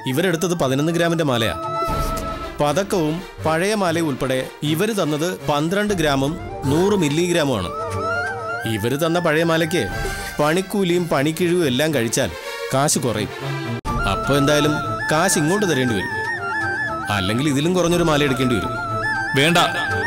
ഇവരെടുത്തത് പതിനൊന്ന് ഗ്രാമിന്റെ മാലയാ പതക്കവും പഴയ മാലയും ഉൾപ്പെടെ ഇവര് തന്നത് പന്ത്രണ്ട് ഗ്രാമും നൂറ് മില്ലിഗ്രാമുമാണ് ഇവര് തന്ന പഴയ മാലയ്ക്ക് പണിക്കൂലിയും പണിക്കിഴിവും എല്ലാം കഴിച്ചാൽ കാശ് കുറയും അപ്പൊ എന്തായാലും കാശ് ഇങ്ങോട്ട് തരേണ്ടി വരും അല്ലെങ്കിൽ ഇതിലും കുറഞ്ഞൊരു മാല എടുക്കേണ്ടി വരും വേണ്ട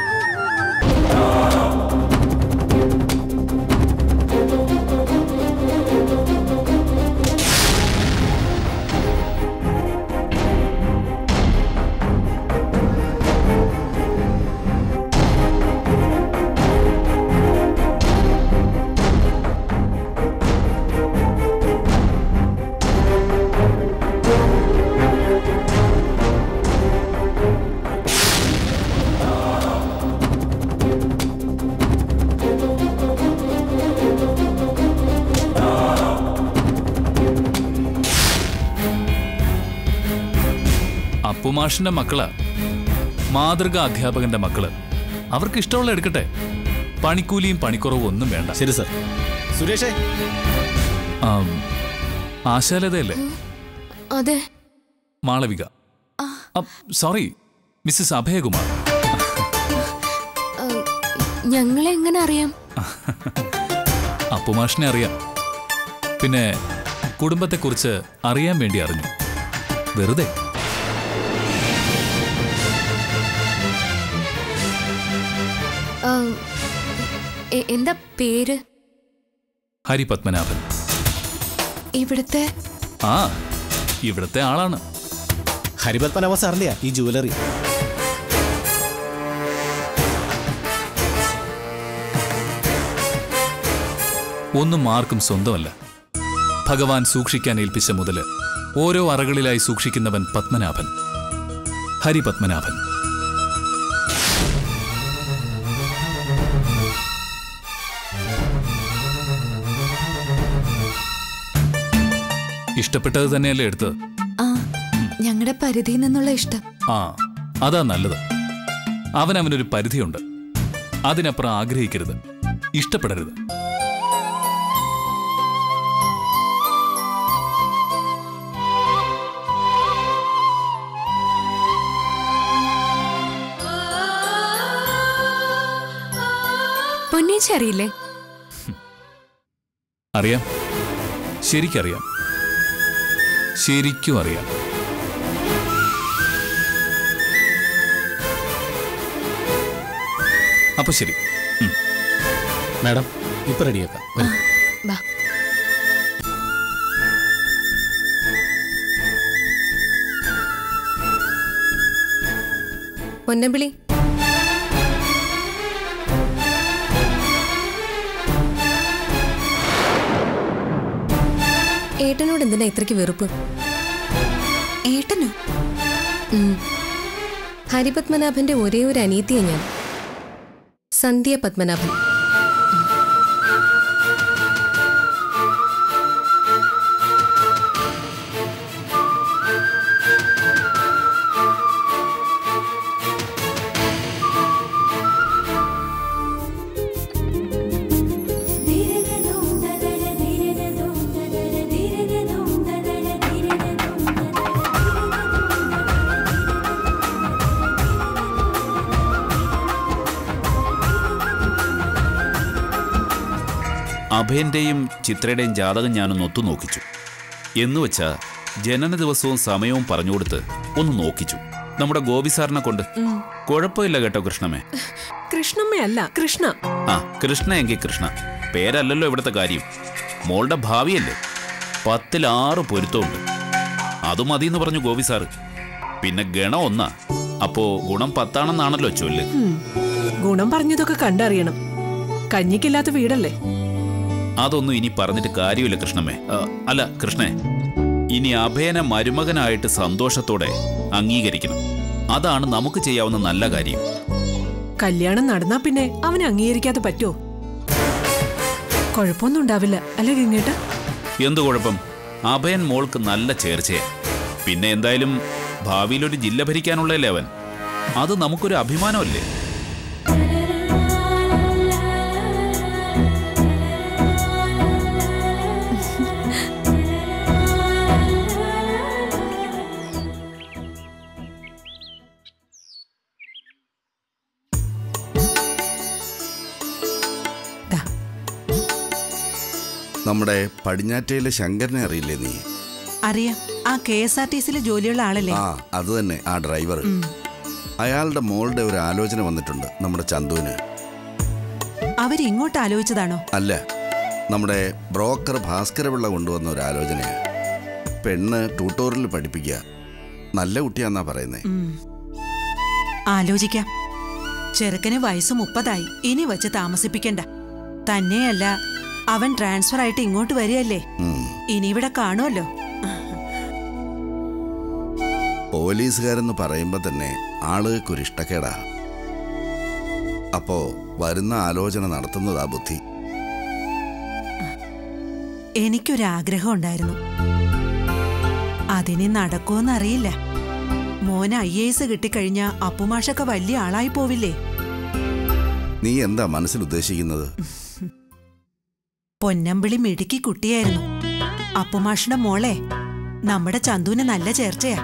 അപ്പുമാഷിന്റെ മക്കള് മാതൃകാ അധ്യാപകന്റെ മക്കള് അവർക്ക് ഇഷ്ടമുള്ള എടുക്കട്ടെ പണിക്കൂലിയും പണിക്കുറവും ഒന്നും വേണ്ട ശരി സർ സുരേഷേ ആം, ആശാലതയല്ലേ അതെ മാളവിക സോറി മിസ്സസ് അഭയകുമാർ ഞങ്ങളെ എങ്ങനെ അറിയാം അപ്പുമാഷിനെ അറിയാം പിന്നെ കുടുംബത്തെക്കുറിച്ച് അറിയാൻ വേണ്ടി അറിഞ്ഞു വെറുതെ ആ, എ- എന്താ പേര് ഹരി പത്മനാഭൻ ഇവിടുത്തെ ആ ഇവിടുത്തെ ആളാണ് ഹരിപത്മനാഭ സാറിന്റെയാ ഈ ജുവലറി ഒന്നും ആർക്കും സ്വന്തമല്ല ഭഗവാൻ സൂക്ഷിക്കാൻ ഏൽപ്പിച്ച മുതല് ഓരോ അറകളിലായി സൂക്ഷിക്കുന്നവൻ പത്മനാഭൻ ഹരി പത്മനാഭൻ ഇഷ്ടപ്പെട്ടത് തന്നെയല്ലേ എടുത്തത് ആ ഞങ്ങളുടെ പരിധിയിൽ നിന്നുള്ള ഇഷ്ടം ആ അതാ നല്ലത് അവനവനൊരു പരിധിയുണ്ട് അതിനപ്പുറം ആഗ്രഹിക്കരുത് ഇഷ്ടപ്പെടരുത് പൊന്നേച്ചി അറിയില്ലേ അറിയാം ശരിക്കറിയാം ശരിക്കും അറിയാം അപ്പൊ ശരി ഉം. മാഡം ഇപ്പൊ റെഡിയാക്കാം വരൂ. വാ പൊന്നമ്പിളി ഏട്ടനോട് എന്തിനാ ഇത്രയ്ക്ക് വെറുപ്പ് ഏട്ടനോ ഹരിപത്മനാഭന്റെ ഒരേ ഒരു അനീതിയെ ഞാൻ സന്ധ്യ പത്മനാഭൻ അഭയന്റെയും ചിത്രയുടെയും ജാതകം ഞാനൊന്ന് ഒത്തുനോക്കിച്ചു എന്നുവെച്ചാ ജനന ദിവസവും സമയവും പറഞ്ഞുകൊടുത്ത് ഒന്ന് നോക്കിച്ചു നമ്മുടെ ഗോപി സാറിനെ കൊണ്ട് കുഴപ്പമില്ല കേട്ടോ കൃഷ്ണമേ കൃഷ്ണമ്മയല്ല കൃഷ്ണ ആ കൃഷ്ണ എങ്കിൽ കൃഷ്ണ പേരല്ലല്ലോ ഇവിടുത്തെ കാര്യം മോളുടെ ഭാവിയല്ലേ പത്തിൽ ആറ് പൊരുത്തമുണ്ട് അത് മതി എന്ന് പറഞ്ഞു ഗോപി സാറ് പിന്നെ ഗണം ഒന്നാ അപ്പോ ഗുണം പത്താണെന്നാണല്ലോ ചൊല്ല് ഗുണം പറഞ്ഞതൊക്കെ കണ്ടറിയണം കഞ്ഞിക്കില്ലാത്ത വീടല്ലേ അതൊന്നും ഇനി പറഞ്ഞിട്ട് കാര്യമില്ല കൃഷ്ണമ്മേ ആ, അല്ല കൃഷ്ണേ ഇനി അഭയനെ മരുമകനായിട്ട് സന്തോഷത്തോടെ അംഗീകരിക്കണം അതാണ് നമുക്ക് ചെയ്യാവുന്ന നല്ല കാര്യം കല്യാണം നടന്നാ പിന്നെ അവനെ അംഗീകരിക്കാതെ പറ്റുമോ കുഴപ്പമൊന്നും ഉണ്ടാവില്ല അല്ലേ ഗംഗേട്ട എന്തു കുഴപ്പം അഭയൻ മോൾക്ക് നല്ല ചേർച്ചയാ പിന്നെ എന്തായാലും ഭാവിയിൽ ഒരു ജില്ല ഭരിക്കാനുള്ളതല്ലേ അവൻ അത് നമുക്കൊരു അഭിമാനമല്ലേ നമ്മുടെ പടിഞ്ഞാറ്റയിലെ ശങ്കരനെ അറിയില്ലേ നീ അറിയാം ആ കെ എസ് ആർ ടി സിയിലെ ജോലിയുള്ള ആളല്ലേ ആ അത് തന്നെ ആ ഡ്രൈവർ അയാളുടെ മോളുടെ ഒരു ആലോചന വന്നിട്ടുണ്ട് നമ്മുടെ ചന്തുവിന് അവരിങ്ങോട്ട് ആലോചിച്ചതാണോ അല്ല നമ്മുടെ ബ്രോക്കർ ഭാസ്കരപിള്ള കൊണ്ടുവന്ന ഒരു ആലോചനയാണ് പെണ്ണ് ട്യൂട്ടോറിയൽ പഠിപ്പിക്കുക നല്ല കുട്ടിയാന്നാ പറയുന്നേ ഉം. ആലോചിക്കാം ചെറുക്കന് വയസ്സ് മുപ്പതായി ഇനി വച്ച് താമസിപ്പിക്കണ്ട തന്നെയല്ല അവൻ ട്രാൻസ്ഫർ ആയിട്ട് ഇങ്ങോട്ട് വരികയല്ലേ ഉം. ഇനി ഇവിടെ കാണുമല്ലോ പോലീസുകാരെന്ന് പറയുമ്പോൾ തന്നെ ആളുകൾക്കൊരു ഇഷ്ടക്കേടാ അപ്പോ വരുന്ന ആലോചന നടത്തുന്നതാ ബുദ്ധി എനിക്കൊരാഗ്രഹം ഉണ്ടായിരുന്നു അതിനി നടക്കുമെന്നറിയില്ല മോന് ഐ എസ് കിട്ടിക്കഴിഞ്ഞ അപ്പുമാഷൊക്കെ വലിയ ആളായി പോവില്ലേ നീ എന്താ മനസ്സിൽ ഉദ്ദേശിക്കുന്നത് പൊന്നമ്പിളി മിടുക്കി കുട്ടിയായിരുന്നു അപ്പുമാഷിന്റെ മോളെ നമ്മുടെ ചന്തുവിന് നല്ല ചേർച്ചയാ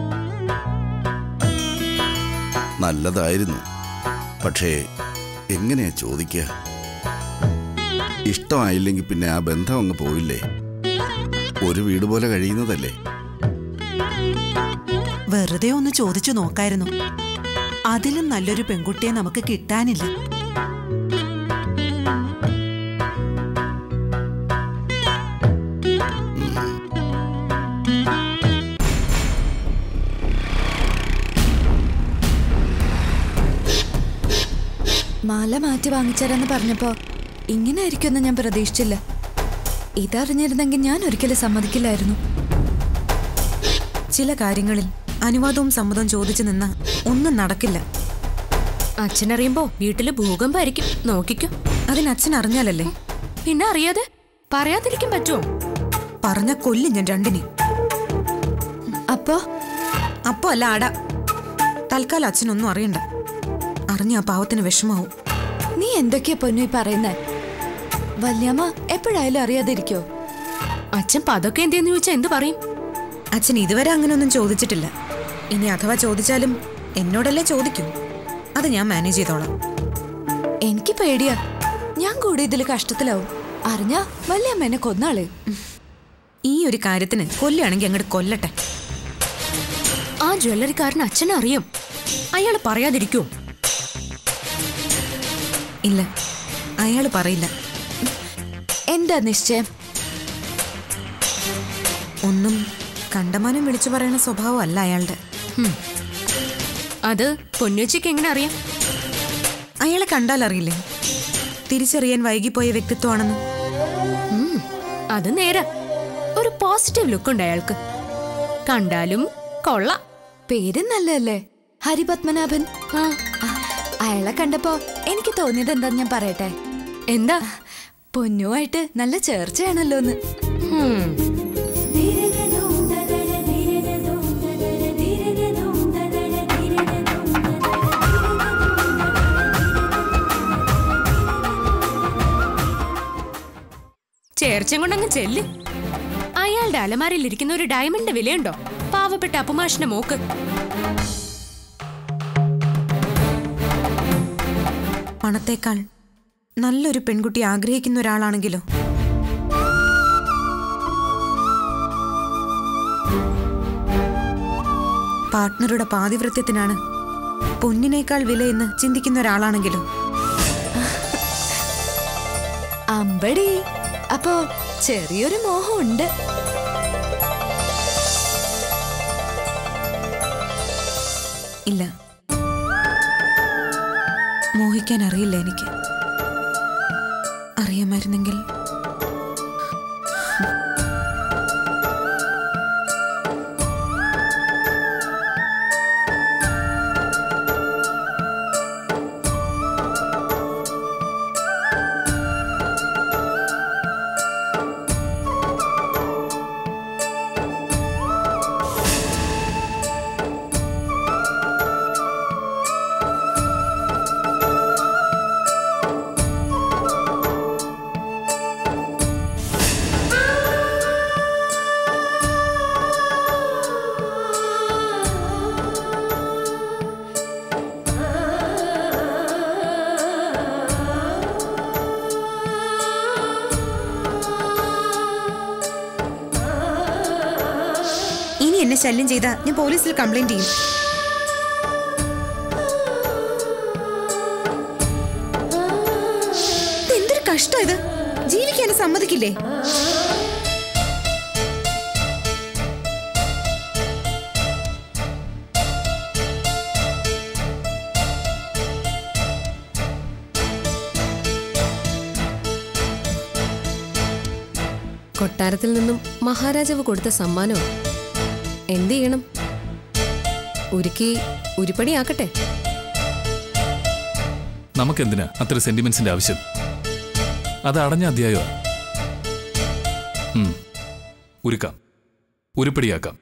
നല്ലതായിരുന്നു പക്ഷേ എങ്ങനെയാ ചോദിക്കുക ഇഷ്ടമായില്ലെങ്കിൽ പിന്നെ ആ ബന്ധം അങ്ങ് പോവില്ലേ ഒരു വീട് പോലെ കഴിയുന്നതല്ലേ വെറുതെ ഒന്ന് ചോദിച്ചു നോക്കായിരുന്നു അതിലും നല്ലൊരു പെൺകുട്ടിയെ നമുക്ക് കിട്ടാനില്ല മാല മാറ്റി വാങ്ങിച്ചരാന്ന് പറഞ്ഞപ്പോ ഇങ്ങനെ ആയിരിക്കുമെന്ന് ഞാൻ പ്രതീക്ഷിച്ചില്ല ഇതറിഞ്ഞിരുന്നെങ്കിൽ ഞാൻ ഒരിക്കലും സമ്മതിക്കില്ലായിരുന്നു ചില കാര്യങ്ങളിൽ അനുവാദവും സമ്മതവും ചോദിച്ചു നിന്ന ഒന്നും നടക്കില്ല അച്ഛനറിയുമ്പോ വീട്ടില് ഭൂകമ്പായിരിക്കും നോക്കിക്കോ അതിന് അച്ഛൻ അറിഞ്ഞാലല്ലേ പിന്നെ അറിയാതെ പറയാതിരിക്കാൻ പറ്റുമോ പറഞ്ഞ കൊല്ലും ഞാൻ രണ്ടിനെ അപ്പോ അപ്പോ അല്ല അട തൽക്കാലം അച്ഛനൊന്നും അറിയണ്ട അറിഞ്ഞ ആ പാവത്തിന് വിഷമാവും നീ എന്തൊക്കെയാ പൊന്നു ഈ പറയുന്നേ വല്യമ്മ എപ്പോഴായാലും അറിയാതിരിക്കോ അച്ഛൻ പതൊക്കെ എന്തെന്ന് ചോദിച്ചാ എന്ത് പറയും അച്ഛൻ ഇതുവരെ അങ്ങനെയൊന്നും ചോദിച്ചിട്ടില്ല ഇനി അഥവാ ചോദിച്ചാലും എന്നോടല്ലേ ചോദിക്കൂ അത് ഞാൻ മാനേജ് ചെയ്തോളാം എനിക്ക് പേടിയാ ഞാൻ കൂടി ഇതിൽ കഷ്ടത്തിലാവും അറിഞ്ഞാ വല്യമ്മ എന്നെ കൊന്നാള് ഈ ഒരു കാര്യത്തിന് കൊല്ലുകയാണെങ്കിൽ അങ്ങോട്ട് കൊല്ലട്ടെ ആ ജ്വല്ലറിക്കാരൻ അച്ഛനറിയാം അയാൾ പറയാതിരിക്കോ ഇല്ല അയാൾ പറയില്ല എന്താ നിശ്ചയം ഒന്നും കണ്ടമാനം വിളിച്ചു പറയുന്ന സ്വഭാവം അല്ല അയാളുടെ അത് പൊന്നുവച്ചിക്ക് എങ്ങനെ അറിയാം അയാളെ കണ്ടാൽ അറിയില്ലേ തിരിച്ചറിയാൻ വൈകിപ്പോയ വ്യക്തിത്വമാണെന്ന് ഉം, അത് നേരെ ഒരു പോസിറ്റീവ് ലുക്ക് ഉണ്ട് അയാൾക്ക് കണ്ടാലും കൊള്ളാം പേര് നല്ലതല്ലേ ഹരിപത്മനാഭൻ ആ, ആ, അയാളെ കണ്ടപ്പോ എനിക്ക് തോന്നിയത് എന്താന്ന് ഞാൻ പറയട്ടെ എന്താ പൊന്നുമായിട്ട് നല്ല ചേർച്ചയാണല്ലോ എന്ന് ഉം, ചേർച്ചയും കൊണ്ടങ്ങ് ചെല്ല് അയാളുടെ അലമാരയിൽ ഇരിക്കുന്ന ഒരു ഡയമണ്ട് വിലയുണ്ടോ പാവപ്പെട്ട അപ്പുമാഷിന്റെ മോക്ക് പണത്തേക്കാൾ നല്ലൊരു പെൺകുട്ടി ആഗ്രഹിക്കുന്ന ഒരാളാണെങ്കിലോ പാർട്ട്ണറുടെ പാതിവൃത്യത്തിനാണ് പൊന്നിനേക്കാൾ വിലയെന്ന് ചിന്തിക്കുന്ന ഒരാളാണെങ്കിലോ അമ്പടി അപ്പോ ചെറിയൊരു മോഹമുണ്ട് ഇല്ല മോഹിക്കാൻ അറിയില്ല എനിക്ക് അറിയാമായിരുന്നെങ്കിൽ എന്നെ ശല്യം ചെയ്താ ഞാൻ പോലീസിൽ കംപ്ലൈന്റ് ചെയ്യും ഇത് എന്തൊരു കഷ്ടം ഇത് ജീവിക്കാൻ സമ്മതിക്കില്ലേ കൊട്ടാരത്തിൽ നിന്നും മഹാരാജാവ് കൊടുത്ത സമ്മാനോ എന്ത് ചെയ്യണം ഉരുക്കി ഉരുപ്പടിയാക്കട്ടെ നമുക്കെന്തിനാ അത്ര സെന്റിമെന്റ്സിന്റെ ആവശ്യം അത് അടഞ്ഞ അധ്യായമാണ് ഉം. ഉരുക്കാം ഉരുപ്പടിയാക്കാം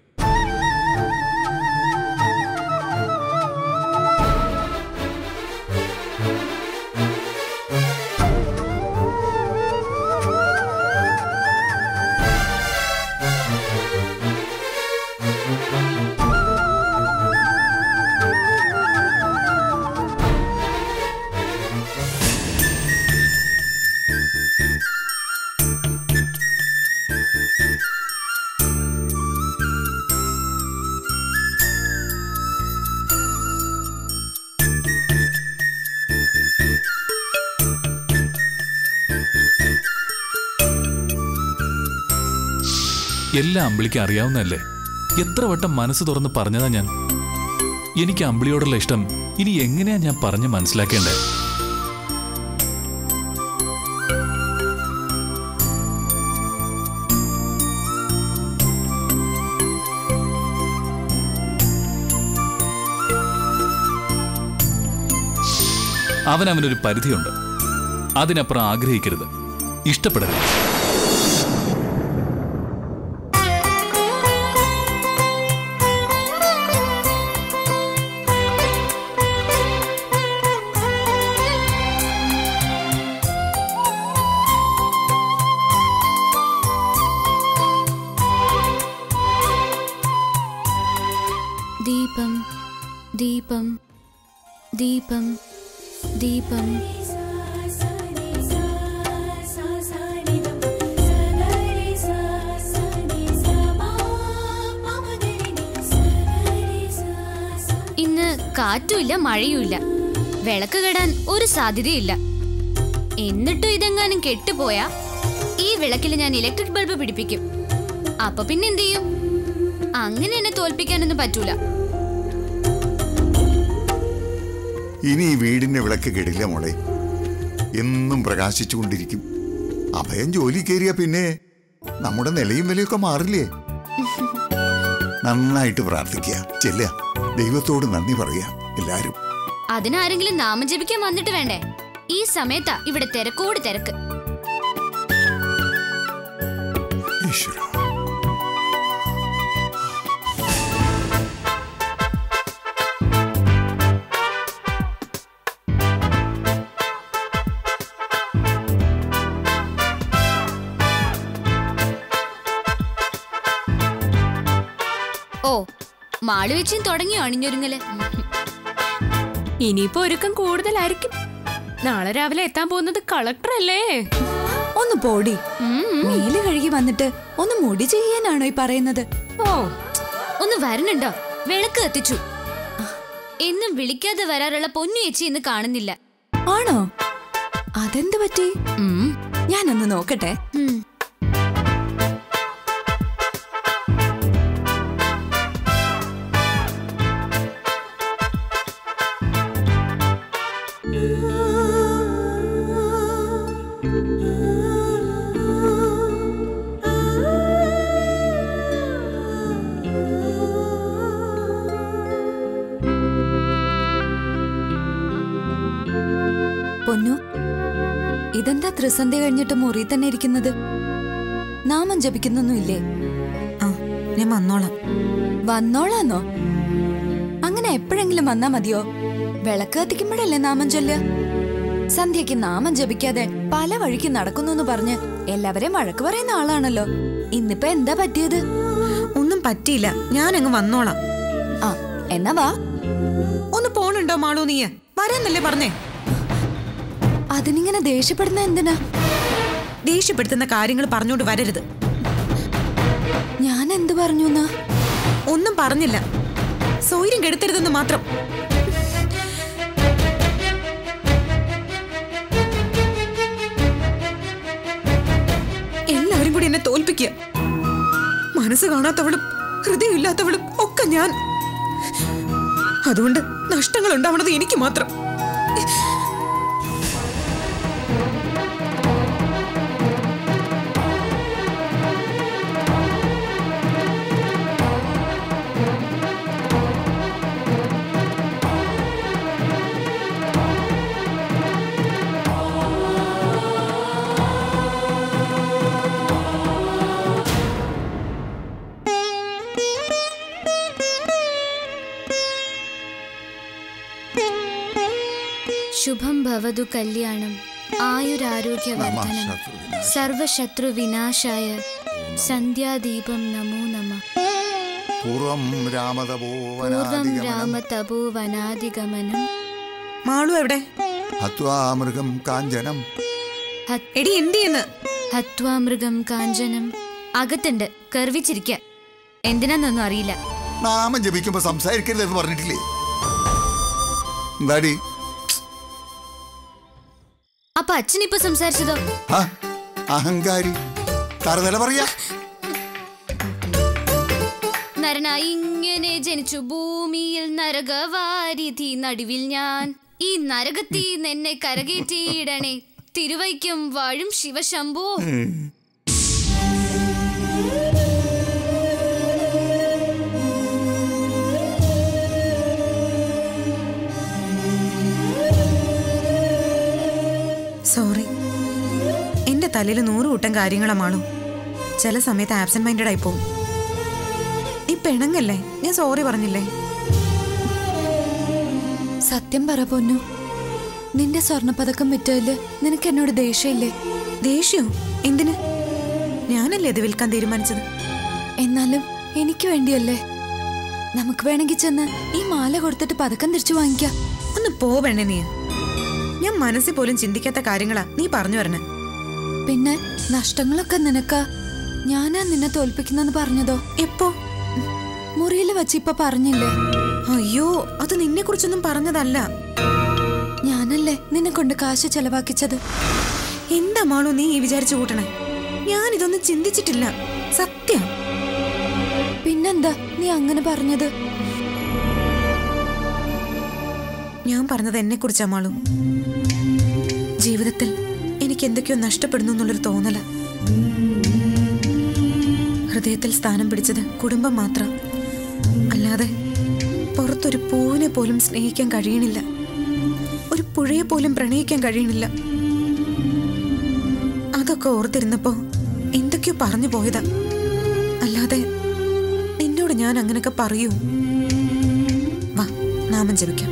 എല്ലാം അമ്പിളിക്ക് അറിയാവുന്നതല്ലേ എത്ര വട്ടം മനസ്സ് തുറന്ന് പറഞ്ഞതാ ഞാൻ എനിക്ക് അമ്പിളിയോടുള്ള ഇഷ്ടം ഇനി എങ്ങനെയാ ഞാൻ പറഞ്ഞ് മനസ്സിലാക്കേണ്ടേ അവനവനൊരു പരിധിയുണ്ട് അതിനപ്പുറം ആഗ്രഹിക്കരുത് ഇഷ്ടപ്പെടരുത് ദീപം ദീപം ദീപം ദീപം ഇന്ന് കാറ്റുമില്ല മഴയുമില്ല വിളക്ക് കെടാൻ ഒരു സാധ്യതയില്ല എന്നിട്ടും ഇതെങ്ങാനും കെട്ടുപോയാ ഈ വിളക്കിൽ ഞാൻ ഇലക്ട്രിക് ബൾബ് പിടിപ്പിക്കും അപ്പൊ പിന്നെ എന്ത് ചെയ്യും അങ്ങനെ എന്നെ തോൽപ്പിക്കാനൊന്നും പറ്റൂല ഇനി ഈ വീടിന്റെ വിളക്ക് കെടില്ല മോളെ എന്നും പ്രകാശിച്ചുകൊണ്ടിരിക്കും അഭയം ജോലി കയറിയ പിന്നെ നമ്മുടെ നിലയും വിലയൊക്കെ മാറില്ലേ നന്നായിട്ട് പ്രാർത്ഥിക്കുക ചെല്ലുക ദൈവത്തോട് നന്ദി പറയുക എല്ലാരും അതിനാരെങ്കിലും നാമം ജപിക്കാൻ വന്നിട്ട് വേണ്ടേ ഈ സമയത്താ ഇവിടെ തിരക്കോട് തിരക്ക് ഈശ്വര ഓ മാളു വെച്ചും തുടങ്ങിയോ അണിഞ്ഞൊരുങ്ങല് ഇനിയിപ്പോ ഒരുക്കം കൂടുതലായിരിക്കും നാളെ രാവിലെ എത്താൻ പോകുന്നത് കളക്ടർ അല്ലേ ഒന്ന് പോടി മേല് കഴുകി വന്നിട്ട് ഒന്ന് മുടി ചെയ്യാനാണോ ഈ പറയുന്നത് ഓ ഒന്ന് വരണുണ്ടോ വിളക്ക് കത്തിച്ചു എന്നും വിളിക്കാതെ വരാറുള്ള പൊന്നു ചേച്ചി ഇന്ന് കാണുന്നില്ല ആണോ അതെന്ത് പറ്റി ഉം, ഞാനൊന്ന് നോക്കട്ടെ ഉം. പൊന്നു ഇതെന്താ ത്രിസന്ധ്യ കഴിഞ്ഞിട്ട് മുറി തന്നെ ഇരിക്കുന്നത് നാമം ജപിക്കുന്നൊന്നുമില്ലേ ആ ഞാൻ വന്നോളാം വന്നോളാന്നോ അങ്ങനെ എപ്പോഴെങ്കിലും വന്നാ മതിയോ വിളക്ക് കത്തിക്കുമ്പോഴല്ലേ നാമം ചൊല്ലുക സന്ധ്യക്ക് നാമം ജപിക്കാതെ പല വഴിക്ക് നടക്കുന്നു എന്ന് പറഞ്ഞ് എല്ലാവരെയും വഴക്ക് പറയുന്ന ആളാണല്ലോ ഇന്നിപ്പോ എന്താ പറ്റിയത് ഒന്നും പറ്റിയില്ല ഞാൻ അങ്ങ് വന്നോളാം ആ എന്നാ വാ ഒന്ന് പോണുണ്ടോ മാളു നീ വരാന്നല്ലേ പറഞ്ഞേ അതിനിങ്ങനെ ദേഷ്യപ്പെടുന്ന എന്തിനാ ദേഷ്യപ്പെടുത്തുന്ന കാര്യങ്ങൾ പറഞ്ഞോണ്ട് വരരുത് ഞാൻ എന്ത് പറഞ്ഞു എന്നാ ഒന്നും പറഞ്ഞില്ല സൗര്യം കെടുത്തരുതെന്ന് മാത്രം എല്ലാവരും കൂടി എന്നെ തോൽപ്പിക്കുക മനസ്സ് കാണാത്തവളും ഹൃദയമില്ലാത്തവളും ഒക്കെ ഞാൻ അതുകൊണ്ട് നഷ്ടങ്ങൾ ഉണ്ടാവണത് എനിക്ക് മാത്രം ശുഭം ഭവതു കല്യാണം ആയുരാരോഗ്യവർദ്ധനം സർവശത്രു വിനാശായ സന്ധ്യാദീപം നമോ നമ പൂർവം പൂർവം രാമതപോവനാദിഗമനം രാമതപോ വനാദിഗമനം മാളു എവിടെ ഹത്വാമൃഗം കാഞ്ചനം എടി എന്തിയെന്ന് ഹത്വാമൃഗം കാഞ്ചനം അകത്തുണ്ട് കർവിച്ചിരിക്ക എന്തിനാന്നൊന്നും അറിയില്ല നാമം ജപിക്കുമ്പോ സംസാരിക്കരുതെന്ന് പറഞ്ഞിട്ടില്ലേ എന്താടി അപ്പൊ അച്ഛൻ ഇപ്പൊ സംസാരിച്ചതോ ആ അഹങ്കാരി തറുതല പറയാ നരനായി ഇങ്ങനെ ജനിച്ചു ഭൂമിയിൽ നരകവാരിധി നടുവിൽ ഞാൻ ഈ നരകത്തിൽ എന്നെ കരകയറ്റിയിടണേ തിരുവൈക്കം വാഴും ശിവശംഭോ സോറി എന്റെ തലയിൽ നൂറ് കൂട്ടം കാര്യങ്ങളാ മാളു ചില സമയത്ത് ആബ്സെന്റ് മൈൻഡഡ് ആയി പോവും നീ പെണങ്ങല്ലേ ഞാൻ സോറി പറഞ്ഞില്ലേ സത്യം പറ പൊന്നു നിന്റെ സ്വർണപ്പതക്കം വിറ്റതില് നിനക്ക് എന്നോട് ദേഷ്യമില്ലേ ദേഷ്യോ എന്തിന് ഞാനല്ലേ ഇത് വിൽക്കാൻ തീരുമാനിച്ചത് എന്നാലും എനിക്ക് വേണ്ടിയല്ലേ നമുക്ക് വേണമെങ്കിൽ ചെന്ന് ഈ മാല കൊടുത്തിട്ട് പതക്കം തിരിച്ചു വാങ്ങിക്കാം ഒന്ന് പോ പെണ്ണെ നീ ഞാൻ മനസ്സിൽ പോലും ചിന്തിക്കാത്ത കാര്യങ്ങളാ നീ പറഞ്ഞു വരണേ പിന്നെ നഷ്ടങ്ങളൊക്കെ നിനക്കാ ഞാനാ നിന്നെ തോൽപ്പിക്കുന്നെന്ന് പറഞ്ഞതോ എപ്പോ മുറിയിൽ വെച്ച് ഇപ്പൊ പറഞ്ഞില്ലേ അയ്യോ അത് നിന്നെ കുറിച്ചൊന്നും പറഞ്ഞതല്ല ഞാനല്ലേ നിന്നെ കൊണ്ട് കാശ് ചെലവാക്കിച്ചത് എന്താ മാളു നീ ഈ വിചാരിച്ചു കൂട്ടണേ ഞാൻ ഇതൊന്നും ചിന്തിച്ചിട്ടില്ല സത്യം പിന്നെന്താ നീ അങ്ങനെ പറഞ്ഞത് ഞാൻ പറഞ്ഞത് എന്നെ കുറിച്ചാ മാളു ജീവിതത്തിൽ എനിക്ക് എന്തൊക്കെയോ നഷ്ടപ്പെടുന്നു എന്നുള്ളൊരു തോന്നല ഹൃദയത്തിൽ സ്ഥാനം പിടിച്ചത് കുടുംബം മാത്രം അല്ലാതെ പുറത്തൊരു പൂവിനെ പോലും സ്നേഹിക്കാൻ കഴിയണില്ല ഒരു പുഴയെ പോലും പ്രണയിക്കാൻ കഴിയണില്ല അതൊക്കെ ഓർത്തിരുന്നപ്പോ എന്തൊക്കെയോ പറഞ്ഞു പോയതാ അല്ലാതെ നിന്നോട് ഞാൻ അങ്ങനൊക്കെ പറയൂ വാ നാമം ജപിക്കാം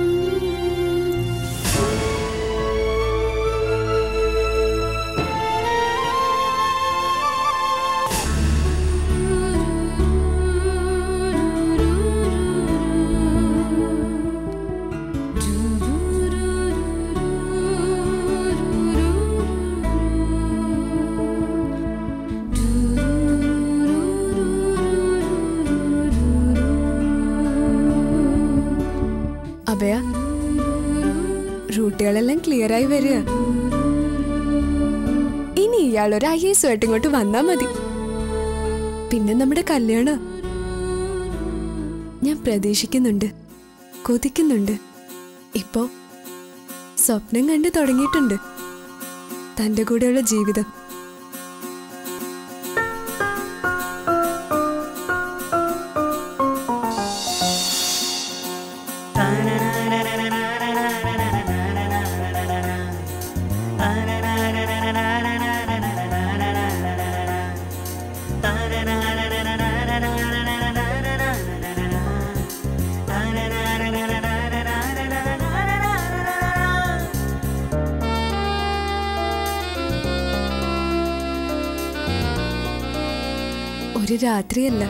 അഭയ റൂട്ടുകളെല്ലാം ക്ലിയർ ആയി വരിക ഇനി ഇയാൾ ഒരു ഐ എസ് ആയിട്ട് ഇങ്ങോട്ട് വന്നാ മതി പിന്നെ നമ്മുടെ കല്യാണം ഞാൻ പ്രതീക്ഷിക്കുന്നുണ്ട് കൊതിക്കുന്നുണ്ട് ഇപ്പോ സ്വപ്നം കണ്ടു തുടങ്ങിയിട്ടുണ്ട് തന്റെ കൂടെയുള്ള ജീവിതം ഒരു രാത്രിയല്ല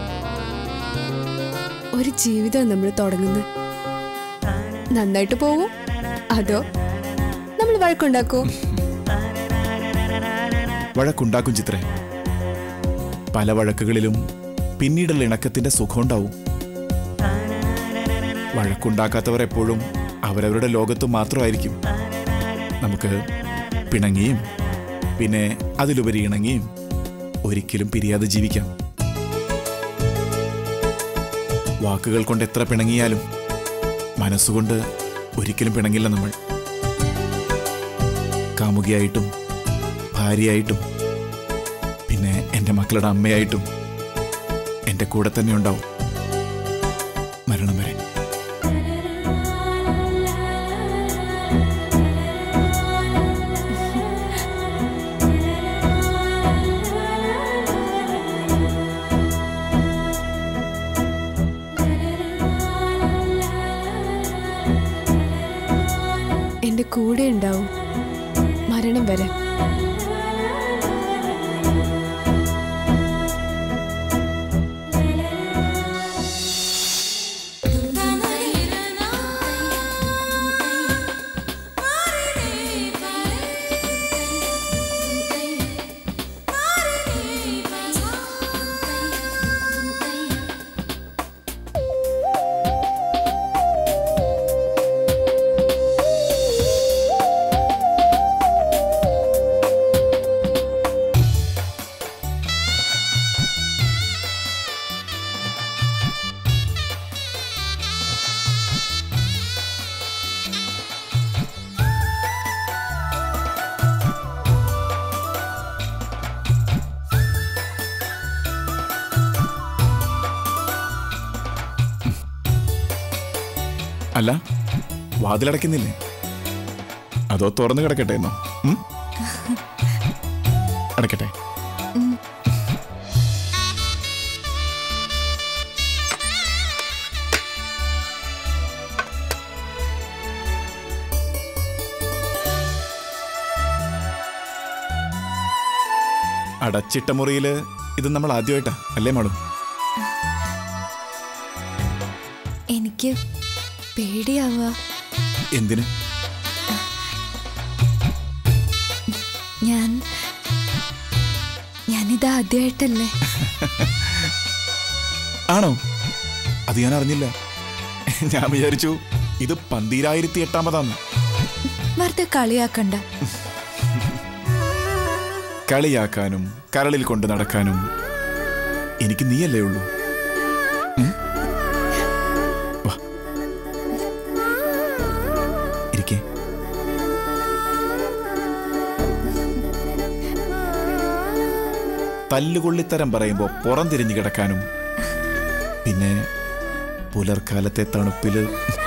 ഒരു ജീവിതം നമ്മൾ തുടങ്ങുന്നത് നന്നായിട്ട് പോവും അതോ നമ്മൾ വഴക്കുണ്ടാക്കോ വഴക്കുണ്ടാക്കും ചിത്രേ പല വഴക്കുകളിലും പിന്നീടുള്ള ഇണക്കത്തിന്റെ സുഖമുണ്ടാവും വഴക്കുണ്ടാക്കാത്തവർ എപ്പോഴും അവരവരുടെ ലോകത്ത് മാത്രമായിരിക്കും നമുക്ക് പിണങ്ങിയും പിന്നെ അതിലുപരി ഇണങ്ങിയും ഒരിക്കലും പിരിയാതെ ജീവിക്കാം വാക്കുകൾ കൊണ്ട് എത്ര പിണങ്ങിയാലും മനസ്സുകൊണ്ട് ഒരിക്കലും പിണങ്ങില്ല നമ്മൾ കാമുകിയായിട്ടും ഭാര്യയായിട്ടും പിന്നെ എൻ്റെ മക്കളുടെ അമ്മയായിട്ടും എൻ്റെ കൂടെ തന്നെ ഉണ്ടാവും മരണം വരെ എന്റെ കൂടെ ഉണ്ടാവും മരണം വരെ അല്ല വാതിലടയ്ക്കുന്നില്ലേ അതോ തുറന്നു കിടക്കട്ടെ എന്നോ ഉം? അടയ്ക്കട്ടെ അടച്ചിട്ട മുറിയില് ഇത് നമ്മൾ ആദ്യമായിട്ടാ അല്ലേ മാഡു എനിക്ക് പേടിയാവുക എന്തിന് ഞാൻ ഞാനിത് ആദ്യമായിട്ടല്ലേ ആണോ അത് ഞാൻ അറിഞ്ഞില്ല ഞാൻ വിചാരിച്ചു ഇത് പന്തീരായിരത്തി എട്ടാമതാന്ന് വെറുതെ കളിയാക്കണ്ട കളിയാക്കാനും കരളിൽ കൊണ്ട് നടക്കാനും എനിക്ക് നീയല്ലേ ഉള്ളൂ ഉം? വാ. ഇരിക്കേ തല്ലുകൊള്ളിത്തരം പറയുമ്പോൾ പുറം തിരിഞ്ഞു കിടക്കാനും പിന്നെ പുലർക്കാലത്തെ തണുപ്പില്